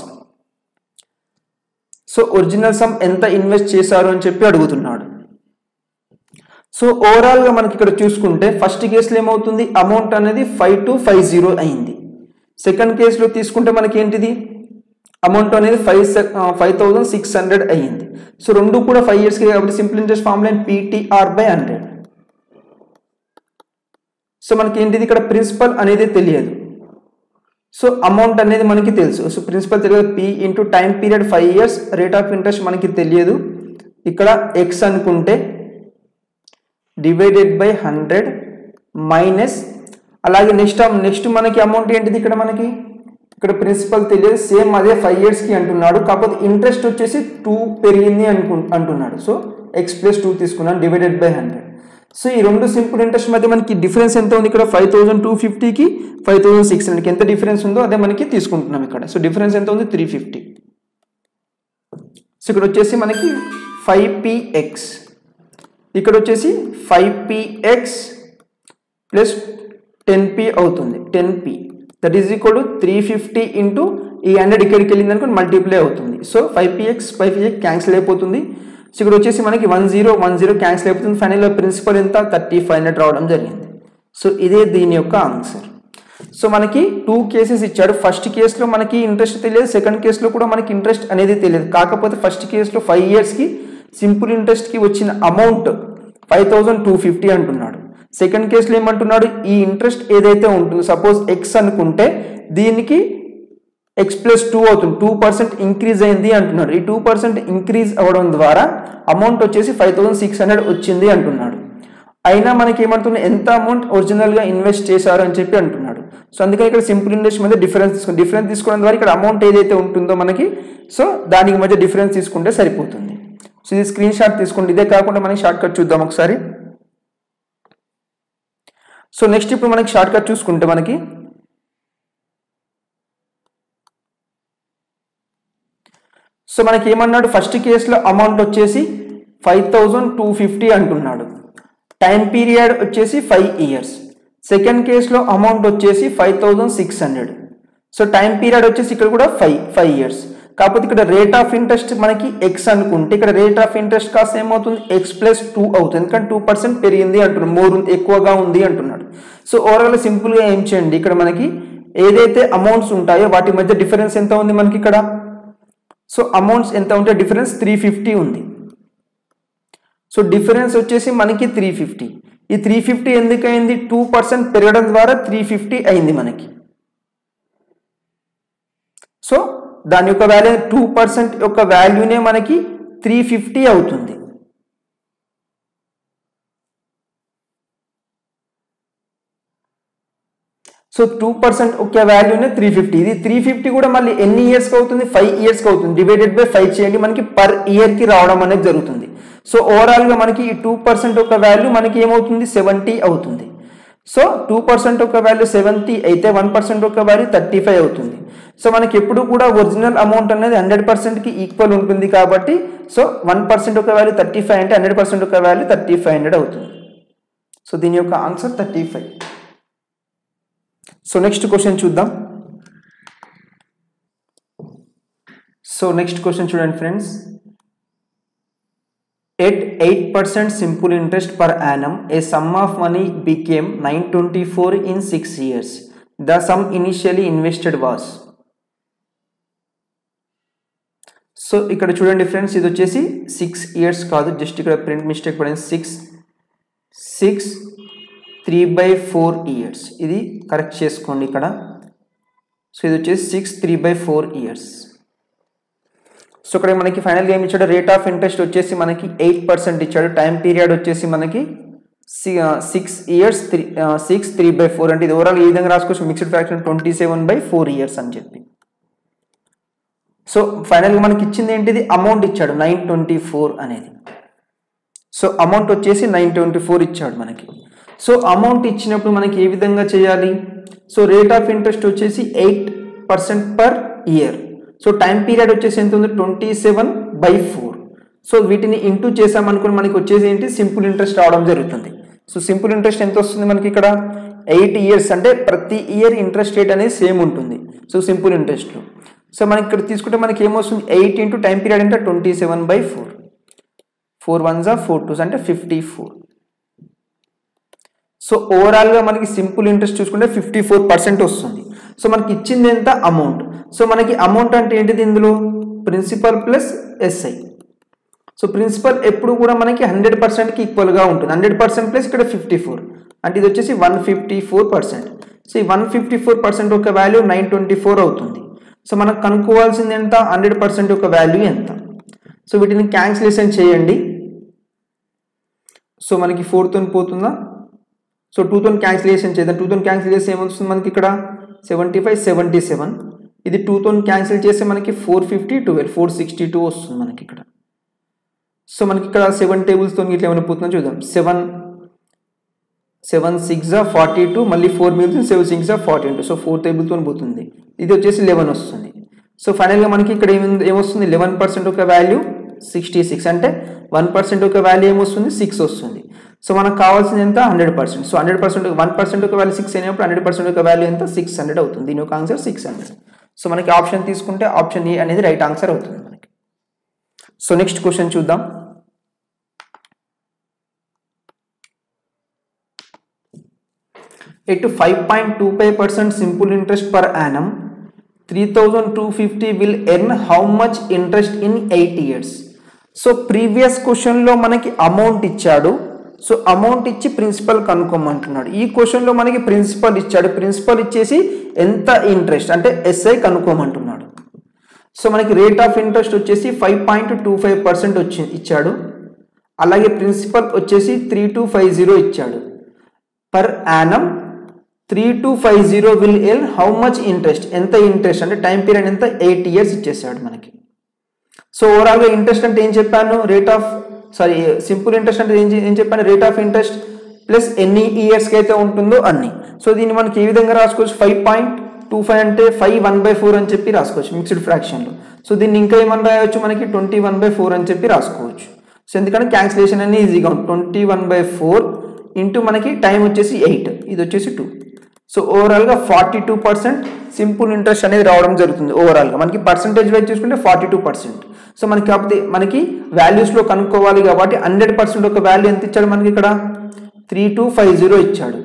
Speaker 1: so original sum ఎంత ఇన్వెస్ట్ చేశారు అని చెప్పి అడుగుతున్నాడు సో ఓవరాల్గా మనకి ఇక్కడ చూసుకుంటే ఫస్ట్ కేసులో ఏమవుతుంది అమౌంట్ అనేది ఫైవ్ టు ఫైవ్ జీరో అయింది సెకండ్ కేసులో తీసుకుంటే మనకి ఏంటిది అమౌంట్ అనేది five five thousand six hundred అయ్యింది సో రెండు కూడా ఫైవ్ ఇయర్స్కి కాబట్టి simple interest formula PTR by hundred so మనకి ఏంటిది ఇక్కడ ప్రిన్సిపల్ అనేది తెలియదు సో అమౌంట్ అనేది మనకి తెలుసు సో ప్రిన్సిపల్ తెలియదు P into time period five years rate of interest మనకి తెలియదు ఇక్కడ ఎక్స్ అనుకుంటే డివైడెడ్ బై హండ్రెడ్ మైనస్ అలాగే నెక్స్ట్ నెక్స్ట్ మనకి అమౌంట్ ఏంటిది ఇక్కడ మనకి ఇక్కడ ప్రిన్సిపల్ తెలియదు సేమ్ అదే ఫైవ్ ఇయర్స్కి అంటున్నాడు కాకపోతే ఇంట్రెస్ట్ వచ్చేసి టూ పెరిగింది అనుకు అంటున్నాడు సో ఎక్స్ ప్లస్ టూ తీసుకున్నాను డివైడెడ్ బై హండ్రెడ్ సో ఈ రెండు సింపుల్ ఇంట్రెస్ట్ మధ్య మనకి డిఫరెన్స్ ఎంత ఉంది ఇక్కడ ఫైవ్ థౌసండ్ టూ ఫిఫ్టీకి ఫైవ్ థౌసండ్ సిక్స్ హండ్రెడ్కి ఎంత డిఫరెన్స్ ఉందో అదే మనకి తీసుకుంటున్నాం ఇక్కడ సో డిఫరెన్స్ ఎంత ఉంది త్రీ ఫిఫ్టీ సో ఇక్కడ వచ్చేసి మనకి ఫైవ్ పిఎక్స్ ఇక్కడ వచ్చేసి five PX plus ten P అవుతుంది ten P that is equal to three fifty into ఈ హండ్రెడ్ ఇక్కడికి వెళ్ళింది అనుకో మల్టిప్లై అవుతుంది so five PX five PX cancel అయిపోతుంది సో ఇక్కడ వచ్చేసి మనకి one zero one zero cancel అయిపోతుంది ఫైనల్ ప్రిన్సిపల్ ఎంత థర్టీ ఫైవ్ హండ్రెడ్ రావడం జరిగింది సో ఇదే దీని యొక్క ఆన్సర్ సో మనకి టూ కేసెస్ ఇచ్చాడు ఫస్ట్ కేసులో మనకి ఇంట్రెస్ట్ తెలియదు సెకండ్ కేసులో కూడా మనకి ఇంట్రెస్ట్ అనేది తెలియదు కాకపోతే ఫస్ట్ కేసులో ఫైవ్ ఇయర్స్కి సింపుల్ ఇంట్రెస్ట్కి వచ్చిన amount five thousand two fifty అంటున్నాడు సెకండ్ కేసులో ఏమంటున్నాడు ఈ ఇంట్రెస్ట్ ఏదైతే ఉంటుందో సపోజ్ ఎక్స్ అనుకుంటే దీనికి ఎక్స్ ప్లస్ టూ అవుతుంది టూ పర్సెంట్ ఇంక్రీజ్ అయింది అంటున్నాడు ఈ టూ పర్సెంట్ ఇంక్రీజ్ అవ్వడం ద్వారా అమౌంట్ వచ్చేసి ఫైవ్ థౌసండ్ సిక్స్ హండ్రెడ్ వచ్చింది అంటున్నాడు అయినా మనకి ఏమంటుంది ఎంత అమౌంట్ ఒరిజినల్గా ఇన్వెస్ట్ చేశారు అని చెప్పి అంటున్నాడు సో అందుకని ఇక్కడ సింపుల్ ఇంట్రెస్ట్ మధ్య డిఫరెన్స్ తీసుకుని డిఫరెన్స్ తీసుకోవడం ద్వారా ఇక్కడ అమౌంట్ ఏదైతే ఉంటుందో మనకి సో దానికి మధ్య డిఫరెన్స్ తీసుకుంటే సరిపోతుంది సో ఇది స్క్రీన్ షాట్ తీసుకోండి ఇదే కాకుండా మనకి షార్ట్ కట్ చూద్దాం ఒకసారి సో నెక్స్ట్ ఇప్పుడు మనకి షార్ట్ కట్ చూసుకుంటే మనకి సో మనకి ఏమన్నాడు ఫస్ట్ కేసులో అమౌంట్ వచ్చేసి ఫైవ్ థౌజండ్ టూ ఫిఫ్టీ అంటున్నాడు టైం పీరియడ్ వచ్చేసి ఫైవ్ ఇయర్స్ సెకండ్ కేసులో అమౌంట్ వచ్చేసి five thousand six hundred so time period వచ్చేసి ఇక్కడ కూడా ఫైవ్ ఫైవ్ ఇయర్స్ కాకపోతే ఇక్కడ రేట్ ఆఫ్ ఇంట్రెస్ట్ మనకి ఎక్స్ అనుకుంటే ఇక్కడ రేట్ ఆఫ్ ఇంట్రెస్ట్ కాస్ట్ ఏమవుతుంది ఎక్స్ ప్లస్ టూ అవుతుంది ఎందుకంటే టూ పర్సెంట్ పెరిగింది అంటున్నాడు మోర్ ఎక్కువగా ఉంది అంటున్నాడు సో ఓవరాల్ సింపుల్గా ఏం చేయండి ఇక్కడ మనకి ఏదైతే అమౌంట్స్ ఉంటాయో వాటి మధ్య డిఫరెన్స్ ఎంత ఉంది మనకి ఇక్కడ సో అమౌంట్స్ ఎంత ఉంటే డిఫరెన్స్ త్రీ ఫిఫ్టీ ఉంది సో డిఫరెన్స్ వచ్చేసి మనకి త్రీ ఫిఫ్టీ ఈ త్రీ ఫిఫ్టీ ఎందుకు అయింది టూ పర్సెంట్ పెరగడం ద్వారా త్రీ ఫిఫ్టీ అయింది మనకి సో దాని యొక్క వాల్యూ టూ పర్సెంట్ యొక్క వాల్యూనే మనకి త్రీ ఫిఫ్టీ అవుతుంది సో టూ పర్సెంట్ ఒక వాల్యూనే త్రీ ఫిఫ్టీ ఇది త్రీ ఫిఫ్టీ కూడా మళ్ళీ ఎన్ని ఇయర్స్కి అవుతుంది ఫైవ్ ఇయర్స్కి అవుతుంది డివైడెడ్ బై ఫైవ్ చేయండి మనకి పర్ ఇయర్కి రావడం అనేది జరుగుతుంది సో ఓవరాల్గా మనకి ఈ టూ పర్సెంట్ ఒక వాల్యూ మనకి ఏమవుతుంది సెవెంటీ అవుతుంది సో టూ పర్సెంట్ ఒక వాల్యూ సెవెంటీ అయితే వన్ పర్సెంట్ ఒక వాల్యూ థర్టీ ఫైవ్ అవుతుంది సో మనకి ఎప్పుడు కూడా ఒరిజినల్ అమౌంట్ అనేది హండ్రెడ్ పర్సెంట్కి ఈక్వల్ ఉంటుంది కాబట్టి సో వన్ పర్సెంట్ ఒక వాల్యూ థర్టీ ఫైవ్ అంటే హండ్రెడ్ పర్సెంట్ ఒక వాల్యూ థర్టీ ఫైవ్ హండ్రెడ్ అవుతుంది సో దీని యొక్క answer thirty five so next question చూద్దాం సో నెక్స్ట్ క్వశ్చన్ చూడండి friends at eight percent simple interest per annum a some of money became nine twenty four in six years the sum initially invested was so ఇక్కడ చూడండి friends ఇది వచ్చేసి six years కాదు just ఇక్కడ print mistake పడింది six six three by four years ఇది correct చేసుకోండి ఇక్కడ సో ఇది వచ్చేసి six three by four years so ఇక్కడ మనకి ఫైనల్గా ఏమి ఇచ్చాడు రేట్ ఆఫ్ ఇంట్రెస్ట్ వచ్చేసి మనకి ఎయిట్ పర్సెంట్ ఇచ్చాడు టైం పీరియడ్ వచ్చేసి మనకి six years three six three by four అంటే ఇది ఓవరాల్ ఈ విధంగా రాసుకోవచ్చు mixed fraction twenty seven by four years అని చెప్పి సో ఫైనల్గా మనకి ఇచ్చింది ఏంటిది అమౌంట్ ఇచ్చాడు నైన్ ట్వంటీ ఫోర్ అనేది సో అమౌంట్ వచ్చేసి నైన్ ట్వంటీ ఫోర్ ఇచ్చాడు మనకి సో అమౌంట్ ఇచ్చినప్పుడు మనకి ఏ విధంగా చేయాలి సో రేట్ ఆఫ్ ఇంట్రెస్ట్ వచ్చేసి eight percent per year so time period వచ్చేసి ఎంత ఉంది twenty seven by four so వీటిని ఇంటూ చేసామనుకుని మనకి వచ్చేసి ఏంటి సింపుల్ ఇంట్రెస్ట్ రావడం జరుగుతుంది సో సింపుల్ ఇంట్రెస్ట్ ఎంత వస్తుంది మనకి ఇక్కడ ఎయిట్ ఇయర్స్ అంటే ప్రతి ఇయర్ ఇంట్రెస్ట్ రేట్ అనేది సేమ్ ఉంటుంది సో సింపుల్ ఇంట్రెస్ట్లో సో మనకి ఇక్కడ తీసుకుంటే మనకి ఏమొస్తుంది ఎయిట్ ఇంటూ టైం పీరియడ్ అంటే twenty seven by four four one జా ఫోర్ టూస్ అంటే ఫిఫ్టీ ఫోర్ సో ఓవరాల్గా మనకి సింపుల్ ఇంట్రెస్ట్ చూసుకుంటే ఫిఫ్టీ ఫోర్ పర్సెంట్ వస్తుంది సో మనకి ఇచ్చింది ఎంత అమౌంట్ సో మనకి అమౌంట్ అంటే ఏంటిది ఇందులో principal plus SI so principal ఎప్పుడు కూడా మనకి హండ్రెడ్ పర్సెంట్కి ఈక్వల్గా ఉంటుంది హండ్రెడ్ పర్సెంట్ ప్లస్ ఇక్కడ ఫిఫ్టీ ఫోర్ అంటే ఇది వచ్చేసి one fifty four percent so ఈ వన్ ఫిఫ్టీ ఫోర్ పర్సెంట్ యొక్క వాల్యూ నైన్ ట్వంటీ ఫోర్ అవుతుంది సో మనకు కనుక్కోవాల్సింది ఎంత హండ్రెడ్ పర్సెంట్ యొక్క వాల్యూ ఎంత సో వీటిని క్యాన్సిలేషన్ చేయండి సో మనకి ఫోర్తో పోతుందా సో టూతో క్యాన్సిలేషన్ చేద్దాం టూతో క్యాన్సిల్ చేస్తే ఏమొస్తుంది మనకి ఇక్కడ సెవెంటీ ఫైవ్ సెవెంటీ సెవెన్ ఇది టూతో క్యాన్సిల్ చేస్తే మనకి four fifty twelve four sixty two వస్తుంది మనకి ఇక్కడ సో మనకి ఇక్కడ సెవెన్ టేబుల్స్తో ఇట్లా ఏమైనా పోతుందో చూద్దాం seven seven six forty two మళ్ళీ ఫోర్ మిగులుతుంది seven six forty two so four టేబుల్తో పోతుంది ఇది వచ్చేసి లెవెన్ వస్తుంది సో ఫైనల్గా మనకి ఇక్కడ ఏమి ఏమొస్తుంది లెవెన్ పర్సెంట్ ఒక వాల్యూ సిక్స్టీ సిక్స్ అంటే వన్ పర్సెంట్ ఒక వాల్యూ ఏమొస్తుంది సిక్స్ వస్తుంది సో మనకు కావాల్సింది ఎంత hundred percent so hundred percent one percent ఒక వాల్యూ సిక్స్ అయినప్పుడు హండ్రెడ్ పర్సెంట్ ఒక వాల్యూ ఎంత సిక్స్ హండ్రెడ్ అవుతుంది దీని యొక్క ఆన్సర్ సిక్స్ హండ్రెడ్ సో మనకి ఆప్షన్ తీసుకుంటే ఆప్షన్ ఏ అనేది రైట్ ఆన్సర్ అవుతుంది మనకి సో నెక్స్ట్ క్వశ్చన్ చూద్దాం at 5.25% simple interest per annum 3250 will earn how much interest in 8 years so previous క్వశ్చన్లో మనకి అమౌంట్ ఇచ్చాడు సో అమౌంట్ ఇచ్చి ప్రిన్సిపల్ కనుక్కోమంటున్నాడు ఈ క్వశ్చన్లో మనకి ప్రిన్సిపల్ ఇచ్చాడు ప్రిన్సిపల్ ఇచ్చేసి ఎంత ఇంట్రెస్ట్ అంటే ఎస్ఐ కనుక్కోమంటున్నాడు సో మనకి రేట్ ఆఫ్ ఇంట్రెస్ట్ వచ్చేసి five point two five percent వచ్చి ఇచ్చాడు అలాగే ప్రిన్సిపల్ వచ్చేసి త్రీ టూ ఫైవ్ జీరో ఇచ్చాడు per annum three two five zero will ఎల్ హౌ మచ్ ఇంట్రెస్ట్ ఎంత ఇంట్రెస్ట్ అంటే టైం పీరియడ్ ఎంత ఎయిట్ ఇయర్స్ ఇచ్చేసాడు మనకి సో ఓవరాల్గా ఇంట్రెస్ట్ అంటే ఏం చెప్పాను rate of sorry simple interest అంటే ఏం ఏం చెప్పాను రేట్ ఆఫ్ ఇంట్రెస్ట్ ప్లస్ ఎన్ని ఇయర్స్కి అయితే ఉంటుందో అన్ని సో దీన్ని మనకి ఏ విధంగా రాసుకోవచ్చు ఫైవ్ పాయింట్ టూ ఫైవ్ అంటే ఫైవ్ వన్ బై ఫోర్ అని చెప్పి రాసుకోవచ్చు మిక్స్డ్ ఫ్రాక్షన్లో సో దీన్ని ఇంకా ఏమని రాయవచ్చు మనకి ట్వంటీ వన్ బై ఫోర్ అని చెప్పి రాసుకోవచ్చు సో ఎందుకంటే క్యాన్సిలేషన్ అనేది ఈజీగా ఉంటుంది twenty one by four into మనకి టైం వచ్చేసి ఎయిట్ ఇది వచ్చేసి టూ సో ఓవరాల్గా forty two percent simple interest అనేది రావడం జరుగుతుంది ఓవరాల్గా మనకి పర్సంటేజ్ వైజ్ చూసుకుంటే ఫార్టీ టూ పర్సెంట్ సో మనకి కాకపోతే మనకి వాల్యూస్లో కనుక్కోవాలి కాబట్టి హండ్రెడ్ పర్సెంట్ ఒక వాల్యూ ఎంత ఇచ్చాడు మనకి ఇక్కడ త్రీ టూ ఫైవ్ జీరో ఇచ్చాడు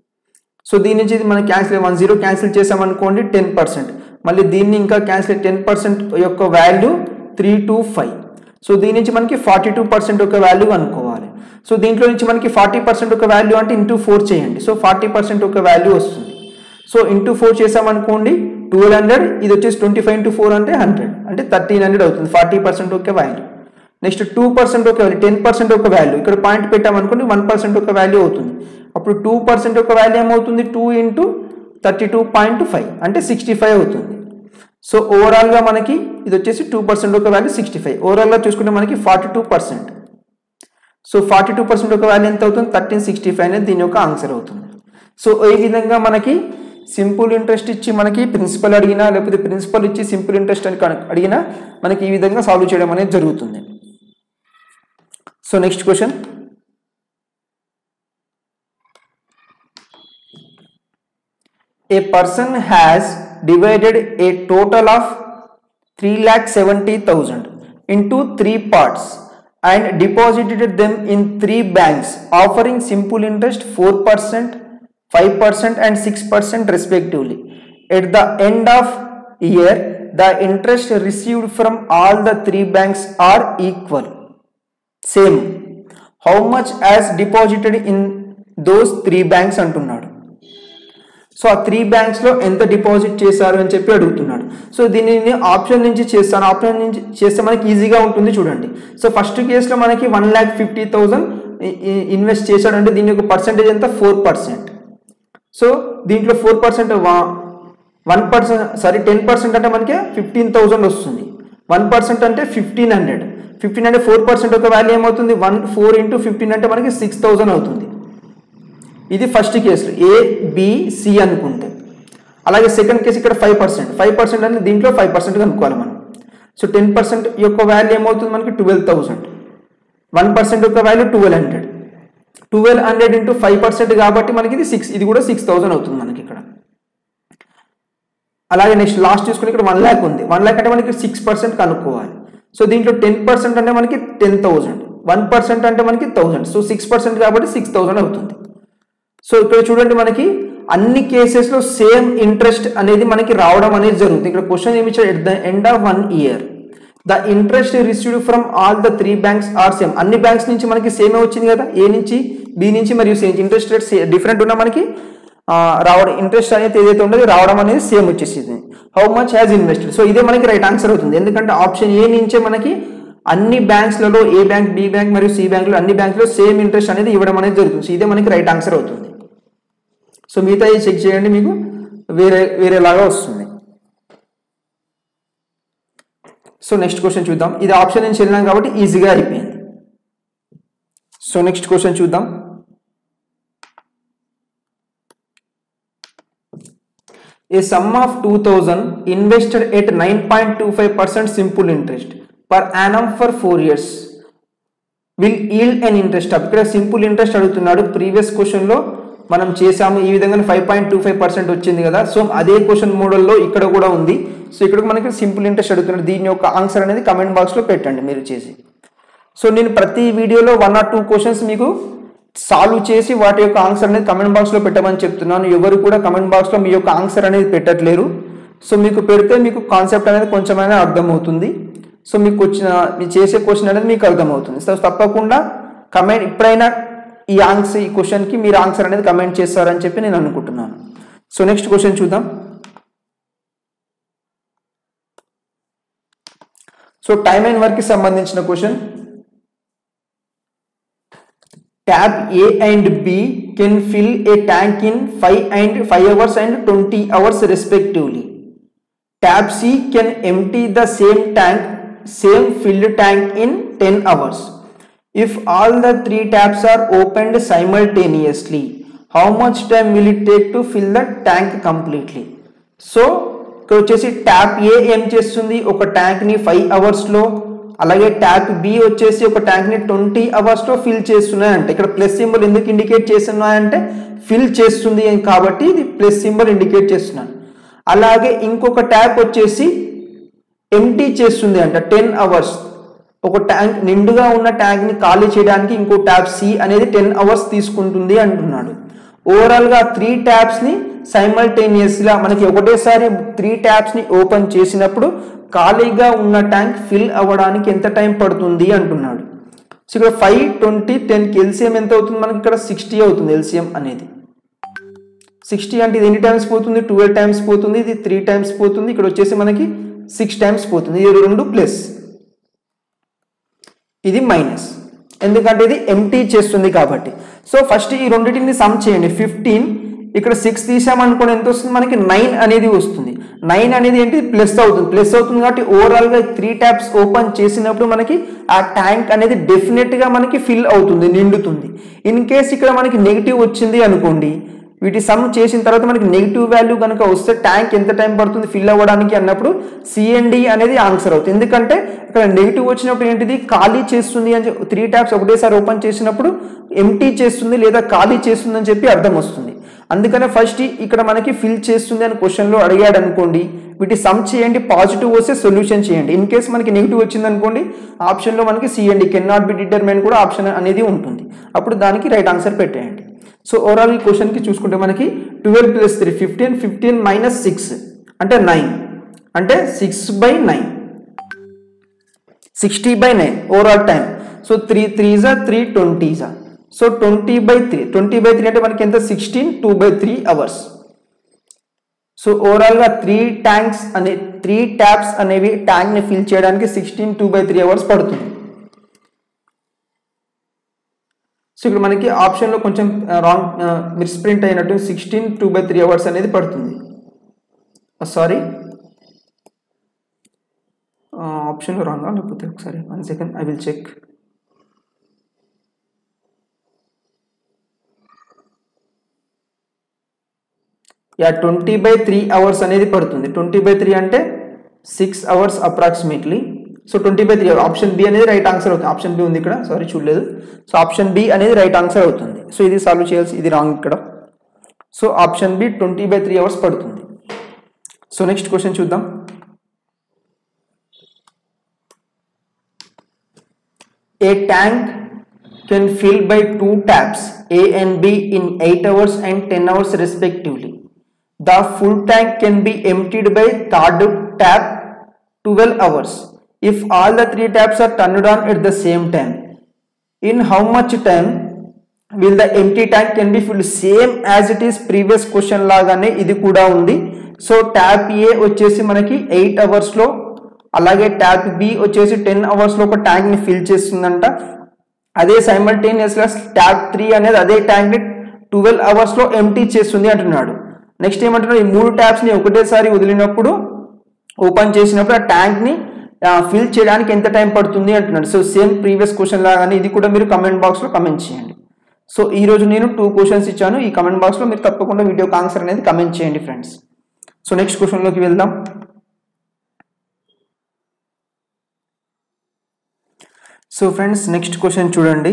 Speaker 1: సో దీని నుంచి మనం క్యాన్సిల్ వన్ జీరో క్యాన్సిల్ చేసామనుకోండి టెన్ పర్సెంట్ మళ్ళీ దీన్ని ఇంకా క్యాన్సిల్ టెన్ పర్సెంట్ యొక్క value three two five so దీని నుంచి మనకి ఫార్టీ టూ పర్సెంట్ ఒక వాల్యూ అనుకోవాలి సో దీంట్లో నుంచి మనకి ఫార్టీ పర్సెంట్ ఒక వాల్యూ అంటే ఇంటూ ఫోర్ చేయండి సో ఫార్టీ పర్సెంట్ ఒక వాల్యూ వస్తుంది సో ఇంటూ ఫోర్ చేసామనుకోండి ట్వెల్వ్ హండ్రెడ్ ఇది వచ్చేసి ట్వంటీ ఫైవ్ ఇంటూ ఫోర్ అంటే హండ్రెడ్ అంటే థర్టీన్ హండ్రెడ్ అవుతుంది ఫార్టీ పర్సెంట్ ఒక వాల్యూ నెక్స్ట్ టూ పర్సెంట్ ఒక వాల్యూ టెన్ పర్సెంట్ ఒక వాల్యూ ఇక్కడ పాయింట్ పెట్టామనుకోండి వన్ పర్సెంట్ ఒక వాల్యూ అవుతుంది అప్పుడు టూ పర్సెంట్ ఒక వాల్యూ ఏమవుతుంది two into thirty two point five అంటే సిక్స్టీ ఫైవ్ అవుతుంది సో ఓవరాల్గా మనకి ఇది వచ్చేసి టూ పర్సెంట్ ఒక వాల్యూ సిక్స్టీ ఫైవ్ ఓవరాల్గా చూసుకుంటే మనకి forty two percent so forty two percent ఒక వాల్యూ ఎంత అవుతుంది థర్టీన్ సిక్స్టీ ఫైవ్ అనేది దీని యొక్క ఆన్సర్ అవుతుంది సో ఈ విధంగా మనకి సింపుల్ ఇంట్రెస్ట్ ఇచ్చి మనకి ప్రిన్సిపల్ అడిగినా లేకపోతే ప్రిన్సిపల్ ఇచ్చి సింపుల్ ఇంట్రెస్ట్ అని కనుక అడిగినా మనకి ఈ విధంగా సాల్వ్ చేయడం అనేది జరుగుతుంది so next question a person has divided a total of 3,70,000 into three parts and deposited them in three banks offering simple interest 4%, 5% and 6% respectively. At the end of year, the interest received from all the three banks are equal. Same. How much as deposited in those three banks అంటున్నాడు so ఆ three బ్యాంక్స్లో ఎంత deposit చేశారు అని చెప్పి అడుగుతున్నాడు so దీన్ని నేను ఆప్షన్ నుంచి చేస్తాను ఆప్షన్ నుంచి చేస్తే మనకి ఈజీగా ఉంటుంది చూడండి సో ఫస్ట్ కేసులో మనకి one lakh fifty thousand invest చేశాడంటే దీని యొక్క పర్సెంటేజ్ ఎంత ఫోర్ పర్సెంట్ సో దీంట్లో four percent one percent sorry ten percent అంటే మనకి ఫిఫ్టీన్ థౌజండ్ వస్తుంది వన్ పర్సెంట్ అంటే ఫిఫ్టీన్ హండ్రెడ్ ఫిఫ్టీన్ అంటే ఫోర్ పర్సెంట్ ఒక వాల్యూ ఏమవుతుంది వన్ ఫోర్ ఇంటూ ఫిఫ్టీన్ అంటే మనకి సిక్స్ థౌజండ్ అవుతుంది ఇది ఫస్ట్ కేసు ఏ బిసి అనుకుంటే అలాగే సెకండ్ కేసు ఇక్కడ ఫైవ్ పర్సెంట్ ఫైవ్ పర్సెంట్ అంటే దీంట్లో ఫైవ్ పర్సెంట్ అనుకోవాలి మనం సో టెన్ పర్సెంట్ యొక్క వాల్యూ ఏమవుతుంది మనకి ట్వెల్వ్ థౌసండ్ వన్ పర్సెంట్ యొక్క value twelve hundred twelve hundred into five percent కాబట్టి మనకి ఇది సిక్స్ ఇది కూడా సిక్స్ థౌసండ్ అవుతుంది మనకి ఇక్కడ అలాగే నెక్స్ట్ లాస్ట్ చూసుకుని ఇక్కడ వన్ ల్యాక్ ఉంది వన్ ల్యాక్ అంటే మనకి సిక్స్ పర్సెంట్ కనుక్కోవాలి సో దీంట్లో టెన్ పర్సెంట్ అంటే మనకి టెన్ థౌసండ్ వన్ పర్సెంట్ అంటే మనకి థౌసండ్ సో సిక్స్ పర్సెంట్ కాబట్టి సిక్స్ థౌసండ్ అవుతుంది సో ఇక్కడ చూడండి మనకి అన్ని కేసెస్లో సేమ్ ఇంట్రెస్ట్ అనేది మనకి రావడం అనేది జరుగుతుంది ఇక్కడ క్వశ్చన్ ఏమి ఇచ్చాడు at the end of one year the interest received from all the three banks are same అన్ని బ్యాంక్స్ నుంచి మనకి సేమే వచ్చింది కదా ఏ నుంచి బి నుంచి మరియు సేమ్ ఇంట్రెస్ట్ రేట్స్ డిఫరెంట్ ఉన్నా మనకి ఆ, రావడం ఇంట్రెస్ట్ అనేది ఏదైతే ఉండదో రావడం అనేది సేమ్ వచ్చేసింది how much has invested so ఇదే మనకి రైట్ ఆన్సర్ అవుతుంది ఎందుకంటే ఆప్షన్ ఏ నుంచే మనకి అన్ని బ్యాంక్స్లలో ఏ బ్యాంక్ బి బ్యాంక్ మరియు సి బ్యాంక్లో అన్ని బ్యాంక్లో సేమ్ ఇంట్రెస్ట్ అనేది ఇవ్వడం అనేది జరుగుతుంది సో ఇదే మనకి రైట్ ఆన్సర్ అవుతుంది సో మిగతా చెక్ చేయండి మీకు వేరే వేరేలాగా వస్తుంది సో నెక్స్ట్ క్వశ్చన్ చూద్దాం ఇది ఆప్షన్ నుంచి వెళ్ళినాం కాబట్టి ఈజీగా అయిపోయింది సో నెక్స్ట్ క్వశ్చన్ చూద్దాం A sum of 2000 invested at 9.25% simple interest per annum for 4 years will yield an interest up ఇక్కడ సింపుల్ ఇంట్రెస్ట్ అడుగుతున్నాడు ప్రీవియస్ క్వశ్చన్లో మనం చేసాము ఈ విధంగా five point two five percent వచ్చింది కదా సో అదే క్వశ్చన్ మోడల్లో ఇక్కడ కూడా ఉంది సో ఇక్కడ మనకి సింపుల్ ఇంట్రెస్ట్ అడుగుతున్నాడు దీని యొక్క ఆన్సర్ అనేది కమెంట్ బాక్స్లో పెట్టండి మీరు చేసి సో నేను ప్రతి వీడియోలో వన్ ఆర్ టూ క్వశ్చన్స్ మీకు సాల్వ్ చేసి వాటి యొక్క ఆన్సర్ అనేది కమెంట్ బాక్స్లో పెట్టమని చెప్తున్నాను ఎవరు కూడా కమెంట్ బాక్స్లో మీ యొక్క ఆన్సర్ అనేది పెట్టట్లేరు సో మీకు పెడితే మీకు కాన్సెప్ట్ అనేది కొంచెమైనా అర్థమవుతుంది సో మీకు వచ్చిన మీరు చేసే క్వశ్చన్ అనేది మీకు అర్థమవుతుంది సో తప్పకుండా కమెంట్ ఇప్పుడైనా ఈ ఆన్సర్ ఈ క్వశ్చన్కి మీరు ఆన్సర్ అనేది కమెంట్ చేస్తారని చెప్పి నేను అనుకుంటున్నాను సో నెక్స్ట్ క్వశ్చన్ చూద్దాం సో టైమ్ అండ్ వర్క్కి సంబంధించిన question tab A and B can fill a tank in 5 and 5 hours and 20 hours respectively. Tab C can empty the same tank, same filled tank in 10 hours. If all the three taps are opened simultaneously, how much time will it take to fill the tank completely? So ఇక్కడ వచ్చేసి tap ఏ ఏం చేస్తుంది ఒక ట్యాంక్ని five అవర్స్లో అలాగే tap B వచ్చేసి ఒక ట్యాంక్ని twenty అవర్స్లో ఫిల్ చేస్తున్నాయంటే ఇక్కడ ప్లస్ సింబల్ ఎందుకు ఇండికేట్ చేస్తున్నాయంటే ఫిల్ చేస్తుంది అని కాబట్టి ఇది ప్లస్ సింబల్ ఇండికేట్ చేస్తున్నాను అలాగే ఇంకొక ట్యాప్ వచ్చేసి ఎంటీ చేస్తుంది అంట టెన్ అవర్స్ ఒక ట్యాంక్ నిండుగా ఉన్న ట్యాంక్ని ఖాళీ చేయడానికి ఇంకో ట్యాప్ సి అనేది టెన్ అవర్స్ తీసుకుంటుంది అంటున్నాడు ఓవరాల్గా త్రీ ట్యాప్స్ని సైమల్టేనియస్గా మనకి ఒకటేసారి త్రీ ట్యాప్స్ని ఓపెన్ చేసినప్పుడు ఖాళీగా ఉన్న ట్యాంక్ ఫిల్ అవ్వడానికి ఎంత టైం పడుతుంది అంటున్నాడు సో ఇక్కడ ఫైవ్ ట్వంటీ టెన్కి ఎల్సిఎం ఎంత అవుతుంది మనకి ఇక్కడ సిక్స్టీ అవుతుంది ఎల్సిఎం అనేది సిక్స్టీ అంటే ఇది ఎన్ని టైమ్స్ పోతుంది ట్వెల్వ్ టైమ్స్ పోతుంది ఇది త్రీ టైమ్స్ పోతుంది ఇక్కడ వచ్చేసి మనకి సిక్స్ టైమ్స్ పోతుంది ఇది రెండు ప్లస్ ఇది మైనస్ ఎందుకంటే ఇది ఎంటీ చేస్తుంది కాబట్టి సో ఫస్ట్ ఈ రెండింటిని సమ్ చేయండి ఫిఫ్టీన్ ఇక్కడ సిక్స్ తీసామనుకోండి ఎంత వస్తుంది మనకి నైన్ అనేది వస్తుంది నైన్ అనేది ఏంటి ప్లస్ అవుతుంది ప్లస్ అవుతుంది కాబట్టి ఓవరాల్గా త్రీ ట్యాప్స్ ఓపెన్ చేసినప్పుడు మనకి ఆ ట్యాంక్ అనేది డెఫినెట్గా మనకి ఫిల్ అవుతుంది నిండుతుంది ఇన్ కేస్ ఇక్కడ మనకి నెగిటివ్ వచ్చింది అనుకోండి వీటి సమ్ చేసిన తర్వాత మనకి నెగిటివ్ వాల్యూ కనుక వస్తే ట్యాంక్ ఎంత టైం పడుతుంది ఫిల్ అవ్వడానికి అన్నప్పుడు సిఎన్డి అనేది ఆన్సర్ అవుతుంది ఎందుకంటే ఇక్కడ నెగిటివ్ వచ్చినప్పుడు ఏంటిది ఖాళీ చేస్తుంది అని త్రీ ట్యాప్స్ ఒకటేసారి ఓపెన్ చేసినప్పుడు ఎంటీ చేస్తుంది లేదా ఖాళీ చేస్తుంది అని చెప్పి అర్థం వస్తుంది అందుకనే ఫస్ట్ ఇక్కడ మనకి ఫిల్ చేస్తుంది అని క్వశ్చన్లో అడిగాడు అనుకోండి వీటి సమ్ చేయండి పాజిటివ్ వస్తే సొల్యూషన్ చేయండి ఇన్ కేస్ మనకి నెగిటివ్ వచ్చింది అనుకోండి ఆప్షన్లో మనకి C and D can not be determine కూడా ఆప్షన్ అనేది ఉంటుంది అప్పుడు దానికి రైట్ ఆన్సర్ పెట్టేయండి సో ఓవరాల్ ఈ క్వశ్చన్కి చూసుకుంటే మనకి twelve plus three fifteen fifteen minus six అంటే నైన్ అంటే six by nine sixty by nine overall time so three త్రీజా త్రీ ట్వంటీజా so twenty by three twenty by three అంటే మనకి ఎంత sixteen two by three hours so ఓవరాల్గా three tanks అనే three taps అనేవి ట్యాంక్ని ఫిల్ చేయడానికి sixteen two by three hours పడుతుంది సో ఇక్కడ మనకి ఆప్షన్లో కొంచెం రాంగ్ మిస్ప్రింట్ అయినట్టు sixteen two by three hours అనేది పడుతుంది సారీ ఆప్షన్లో రాంగా లేకపోతే ఒకసారి one second I will check yeah twenty by three hours అనేది పడుతుంది ట్వంటీ బై త్రీ అంటే six hours approximately so twenty by three option B అనేది రైట్ ఆన్సర్ అవుతుంది ఆప్షన్ బి ఉంది ఇక్కడ సారీ చూడలేదు సో ఆప్షన్ బి అనేది రైట్ ఆన్సర్ అవుతుంది సో ఇది సాల్వ్ చేయాల్సి ఇది రాంగ్ ఇక్కడ so option B twenty by three hours పడుతుంది సో నెక్స్ట్ క్వశ్చన్ చూద్దాం A tank can fill by two taps A and B in 8 hours and 10 hours respectively. The full tank can be emptied by third tap 12 hours if all the three taps are turned on at the same time. In how much time will the empty tank can be filled same as it is previous question లాగానే ఇది కూడా ఉంది so tap ఏ వచ్చేసి మనకి eight అవర్స్లో అలాగే tap B వచ్చేసి ten అవర్స్లో ఒక ట్యాంక్ని ఫిల్ చేస్తుందంట అదే సైమల్టేనియస్గా ట్యాప్ త్రీ అనేది అదే ట్యాంక్ని ట్వెల్వ్ అవర్స్లో ఎంటీ చేస్తుంది అంటున్నాడు నెక్స్ట్ ఏమంటున్నాడు ఈ మూడు ట్యాప్స్ని ఒకటేసారి వదిలినప్పుడు ఓపెన్ చేసినప్పుడు ఆ ట్యాంక్ని ఫిల్ చేయడానికి ఎంత టైం పడుతుంది అంటున్నాడు సో సేమ్ ప్రీవియస్ క్వశ్చన్ లాగానే ఇది కూడా మీరు కమెంట్ బాక్స్లో కమెంట్ చేయండి సో ఈ రోజు నేను టూ క్వశ్చన్స్ ఇచ్చాను ఈ కమెంట్ బాక్స్లో మీరు తప్పకుండా వీడియోకి ఆన్సర్ అనేది కమెంట్ చేయండి ఫ్రెండ్స్ సో నెక్స్ట్ క్వశ్చన్లోకి వెళ్దాం సో ఫ్రెండ్స్ నెక్స్ట్ క్వశ్చన్ చూడండి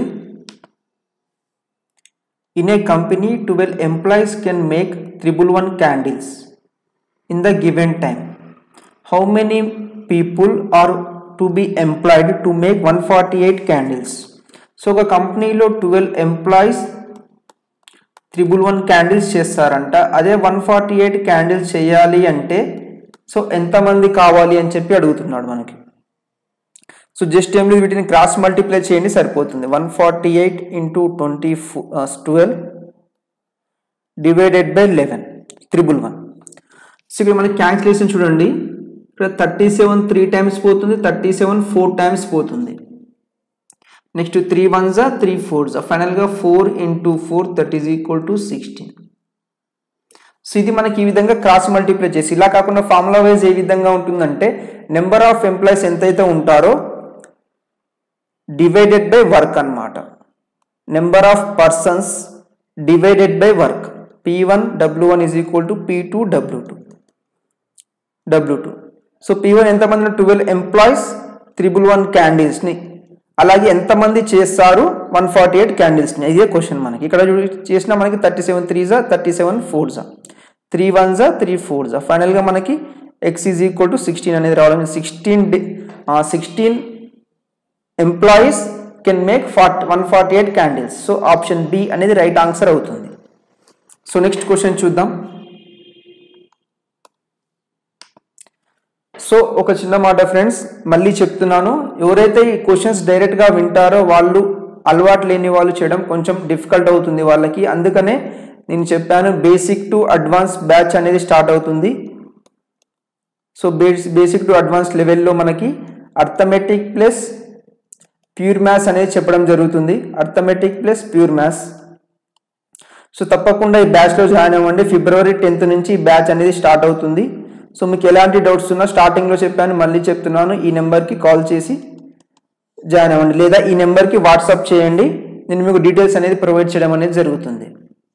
Speaker 1: in a company twelve employees can make triple one candles in the given time how many people are to be employed to make one forty eight candles so ఒక కంపెనీలో twelve employees triple one candles చేస్తారంట అదే one forty eight candles చేయాలి అంటే so ఎంతమంది కావాలి అని చెప్పి అడుగుతున్నాడు మనకి సో జస్ట్ ఏం లేదు వీటిని క్రాస్ మల్టిప్లై చేయండి సరిపోతుంది one forty eight into twenty twelve divided by eleven triple one so ఇక్కడ మనకి క్యాల్కులేషన్ చూడండి ఇక్కడ థర్టీ సెవెన్ త్రీ టైమ్స్ పోతుంది థర్టీ సెవెన్ ఫోర్ టైమ్స్ పోతుంది next three ones three fours ఫైనల్గా four into four that is equal to sixteen so ఇది మనకి ఈ విధంగా క్రాస్ మల్టిప్లై చేసి ఇలా కాకుండా ఫార్ములా వైజ్ ఏ విధంగా ఉంటుందంటే నెంబర్ ఆఫ్ ఎంప్లాయీస్ ఎంతైతే ఉంటారో డివైడెడ్ బై వర్క్ అనమాట number of persons divided by work P one W one is equal to P two W two W two so P one ఎంతమంది twelve employees triple one క్యాండిల్స్ని అలాగే ఎంతమంది చేస్తారు one forty eight క్యాండిల్స్ని ఇదే question మనకి ఇక్కడ చేసిన మనకి thirty seven threes thirty seven fours three ones three fours ఫైనల్గా మనకి X is equal to sixteen అనేది రావడం sixteen sixteen employees can make forty one forty eight candles so option B అనేది రైట్ ఆన్సర్ అవుతుంది సో నెక్స్ట్ క్వశ్చన్ చూద్దాం so ఒక చిన్న మాట ఫ్రెండ్స్ మళ్ళీ చెప్తున్నాను ఎవరైతే ఈ క్వశ్చన్స్ డైరెక్ట్గా వింటారో వాళ్ళు అలవాటు లేని వాళ్ళు చేయడం కొంచెం డిఫికల్ట్ అవుతుంది వాళ్ళకి అందుకనే నేను చెప్పాను బేసిక్ టు అడ్వాన్స్ బ్యాచ్ అనేది స్టార్ట్ అవుతుంది so base basic to advance లెవెల్లో మనకి అర్థమెటిక్ ప్లస్ ప్యూర్ మ్యాథ్స్ అనేది చెప్పడం జరుగుతుంది arithmetic plus pure maths so తప్పకుండా ఈ బ్యాచ్లో జాయిన్ అవ్వండి ఫిబ్రవరి టెన్త్ నుంచి ఈ బ్యాచ్ అనేది స్టార్ట్ అవుతుంది సో మీకు ఎలాంటి డౌట్స్ ఉన్నా స్టార్టింగ్లో చెప్పాను మళ్ళీ చెప్తున్నాను ఈ నెంబర్కి కాల్ చేసి జాయిన్ అవ్వండి లేదా ఈ నెంబర్కి వాట్సాప్ చేయండి నేను మీకు డీటెయిల్స్ అనేది ప్రొవైడ్ చేయడం అనేది జరుగుతుంది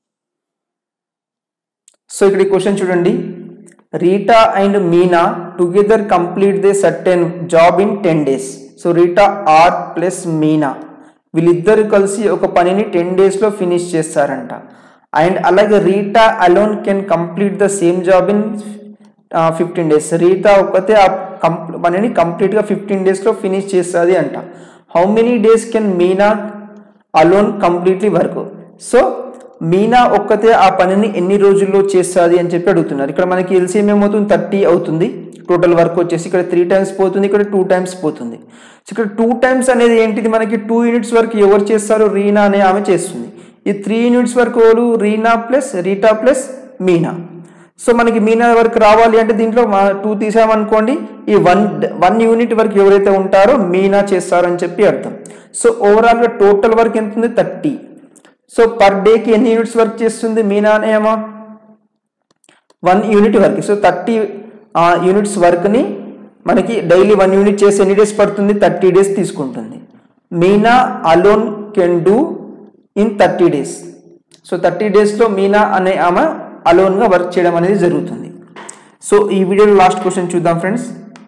Speaker 1: సో ఇక్కడ ఈ క్వశ్చన్ చూడండి Rita and Meena together complete they certain job in ten days so Rita R plus Meena వీళ్ళిద్దరు కలిసి ఒక పనిని టెన్ డేస్లో ఫినిష్ చేస్తారంట అండ్ అలాగే Rita alone can complete the same job in fifteen days Rita ఒక్కతే ఆ కంప్ పనిని కంప్లీట్గా ఫిఫ్టీన్ డేస్లో ఫినిష్ చేస్తుంది అంట how many days can Meena alone completely work so Meena ఒక్కతే ఆ పనిని ఎన్ని రోజుల్లో చేస్తుంది అని చెప్పి అడుగుతున్నారు ఇక్కడ మనకి ఎల్సీఎం ఏమవుతుంది థర్టీ అవుతుంది టోటల్ వర్క్ వచ్చేసి ఇక్కడ త్రీ టైమ్స్ పోతుంది ఇక్కడ టూ టైమ్స్ పోతుంది సో ఇక్కడ టూ టైమ్స్ అనేది ఏంటిది మనకి టూ యూనిట్స్ వరకు ఎవరు చేస్తారు రీనా అనే ఆమె చేస్తుంది ఈ త్రీ యూనిట్స్ వరకు ఎవరు Reena plus Rita plus Meena so మనకి మీనా వరకు రావాలి అంటే దీంట్లో టూ తీసామనుకోండి ఈ వన్ వన్ యూనిట్ వరకు ఎవరైతే ఉంటారో మీనా చేస్తారని చెప్పి అర్థం సో ఓవరాల్గా టోటల్ వర్క్ ఎంత ఉంది థర్టీ సో పర్ డేకి ఎన్ని యూనిట్స్ వర్క్ చేస్తుంది మీనా అనేమో one unit work so thirty units వర్క్ని మనకి డైలీ వన్ యూనిట్ చేసి ఎన్ని డేస్ పడుతుంది థర్టీ డేస్ తీసుకుంటుంది Meena alone can do in thirty days so thirty డేస్లో మీనా అనే ఆమె అలోన్గా వర్క్ చేయడం అనేది జరుగుతుంది సో ఈ వీడియోలో లాస్ట్ క్వశ్చన్ చూద్దాం ఫ్రెండ్స్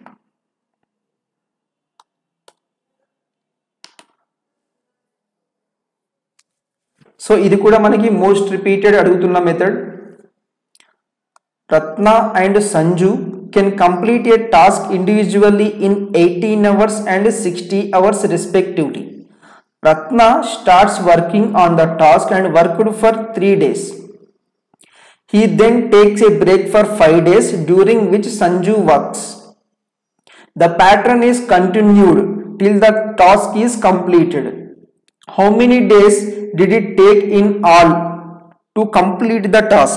Speaker 1: సో ఇది కూడా మనకి మోస్ట్ రిపీటెడ్ అడుగుతున్న method Ratna and Sanju can complete a task individually in eighteen hours and sixty hours respectively Ratna starts working on the task and worked for 3 days. He then takes a break for 5 days during which Sanju works. The pattern is continued till the task is completed. How many days did it take in all to complete the task?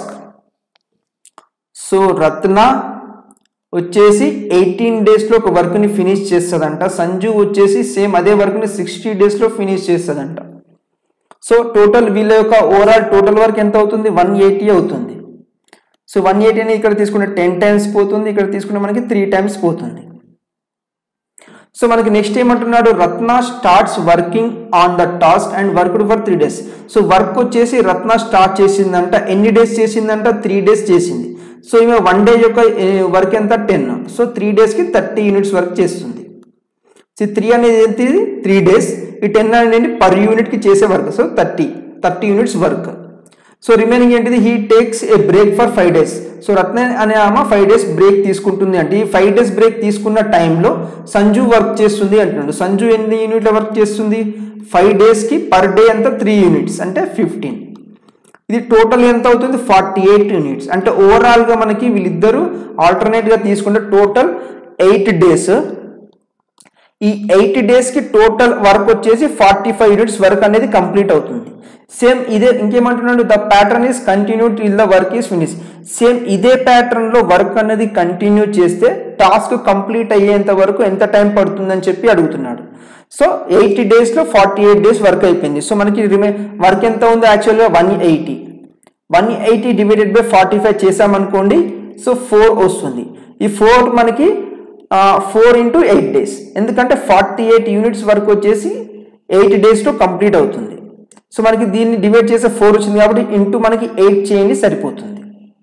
Speaker 1: So Ratna వచ్చేసి eighteen డేస్లో ఒక వర్క్ని finish చేస్తుందంట సంజు వచ్చేసి same అదే వర్క్ని sixty డేస్లో finish చేస్తుందంట సో టోటల్ వీళ్ళ యొక్క ఓవరాల్ టోటల్ వర్క్ ఎంత అవుతుంది వన్ ఎయిటీ అవుతుంది సో వన్ ఎయిటీ అనేది ఇక్కడ తీసుకుంటే టెన్ టైమ్స్ పోతుంది ఇక్కడ తీసుకుంటే మనకి త్రీ టైమ్స్ పోతుంది సో మనకి నెక్స్ట్ ఏమంటున్నాడు Ratna starts working on the task and worked for three days so work వచ్చేసి రత్న స్టార్ట్ చేసిందంట ఎన్ని డేస్ చేసిందంట త్రీ డేస్ చేసింది సో ఈమె వన్ డే యొక్క వర్క్ ఎంత టెన్ సో త్రీ డేస్కి థర్టీ యూనిట్స్ వర్క్ చేస్తుంది సో త్రీ అనేది ఏంటి త్రీ డేస్ ఈ టెన్ అనేది పర్ యూనిట్కి చేసే work so thirty thirty units work so remaining ఏంటిది he takes a break for five days so Ratna అనే ఆమె ఫైవ్ డేస్ బ్రేక్ తీసుకుంటుంది అంటే ఈ ఫైవ్ డేస్ బ్రేక్ తీసుకున్న టైంలో సంజు వర్క్ చేస్తుంది అంటున్నాడు సంజు ఎన్ని యూనిట్ల వర్క్ చేస్తుంది ఫైవ్ డేస్కి పర్ డే అంతా త్రీ యూనిట్స్ అంటే ఫిఫ్టీన్ ఇది టోటల్ ఎంత అవుతుంది ఫార్టీ ఎయిట్ యూనిట్స్ అంటే ఓవరాల్గా మనకి వీళ్ళిద్దరూ ఆల్టర్నేట్గా తీసుకుంటే టోటల్ ఎయిట్ డేస్ ఈ ఎయిట్ డేస్కి టోటల్ వర్క్ వచ్చేసి ఫార్టీ ఫైవ్ యూనిట్స్ వర్క్ అనేది కంప్లీట్ అవుతుంది సేమ్ ఇదే ఇంకేమంటున్నాడు the pattern is continue till the work is finish same ఇదే ప్యాటర్న్లో వర్క్ అనేది కంటిన్యూ చేస్తే టాస్క్ కంప్లీట్ అయ్యేంత వరకు ఎంత టైం పడుతుందని చెప్పి అడుగుతున్నాడు సో ఎయిటీ డేస్లో ఫార్టీ ఎయిట్ డేస్ వర్క్ అయిపోయింది సో మనకి రిమే వర్క్ ఎంత ఉంది యాక్చువల్గా one eighty one eighty divided by forty five చేసామనుకోండి సో ఫోర్ వస్తుంది ఈ ఫోర్ మనకి ఫోర్ ఇంటూ ఎయిట్ డేస్ ఎందుకంటే ఫార్టీ ఎయిట్ యూనిట్స్ వరకు వచ్చేసి ఎయిట్ డేస్లో కంప్లీట్ అవుతుంది సో మనకి దీన్ని డివైడ్ చేసే ఫోర్ వచ్చింది కాబట్టి ఇంటూ మనకి ఎయిట్ చేయండి సరిపోతుంది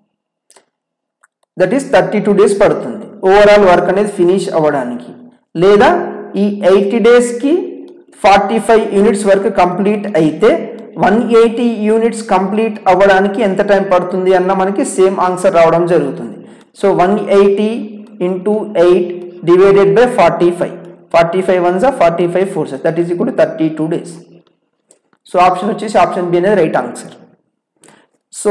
Speaker 1: that is thirty two days పడుతుంది ఓవరాల్ వర్క్ అనేది ఫినిష్ అవ్వడానికి లేదా ఈ ఎయిటీ డేస్కి ఫార్టీ ఫైవ్ యూనిట్స్ వరకు కంప్లీట్ అయితే వన్ ఎయిటీ యూనిట్స్ కంప్లీట్ అవ్వడానికి ఎంత టైం పడుతుంది అన్న మనకి సేమ్ ఆన్సర్ రావడం జరుగుతుంది so one eighty into eight divided by forty five forty five ones forty five fours that is equal thirty two days so option వచ్చేసి option B అనేది right answer so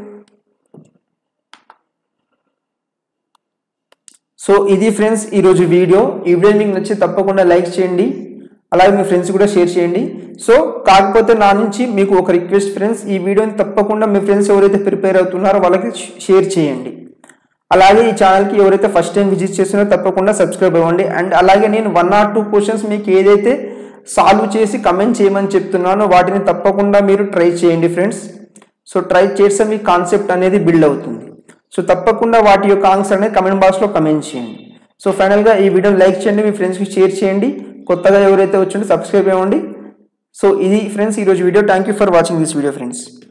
Speaker 1: so ఇది friends ఈరోజు video ఈ video మీకు నచ్చి తప్పకుండా like చేయండి అలాగే మీ ఫ్రెండ్స్ కూడా షేర్ చేయండి సో కాకపోతే నా నుంచి మీకు ఒక రిక్వెస్ట్ ఫ్రెండ్స్ ఈ వీడియోని తప్పకుండా మీ ఫ్రెండ్స్ ఎవరైతే ప్రిపేర్ అవుతున్నారో వాళ్ళకి షేర్ చేయండి అలాగే ఈ ఛానల్కి ఎవరైతే ఫస్ట్ టైం విజిట్ చేస్తున్నారో తప్పకుండా సబ్స్క్రైబ్ అవ్వండి అండ్ అలాగే నేను వన్ ఆర్ టూ క్వశ్చన్స్ మీకు ఏదైతే సాల్వ్ చేసి కమెంట్ చేయమని చెప్తున్నానో వాటిని తప్పకుండా మీరు ట్రై చేయండి ఫ్రెండ్స్ సో ట్రై చేస్తే మీ కాన్సెప్ట్ అనేది బిల్డ్ అవుతుంది సో తప్పకుండా వాటి యొక్క ఆన్సర్ అనేది కమెంట్ బాక్స్లో కమెంట్ చేయండి సో ఫైనల్గా ఈ వీడియోని లైక్ చేయండి మీ ఫ్రెండ్స్కి షేర్ చేయండి కొత్తగా ఎవరైతే వచ్చిండో సబ్స్క్రైబ్ అవ్వండి సో ఇది ఫ్రెండ్స్ ఈరోజు video thank you for watching this video friends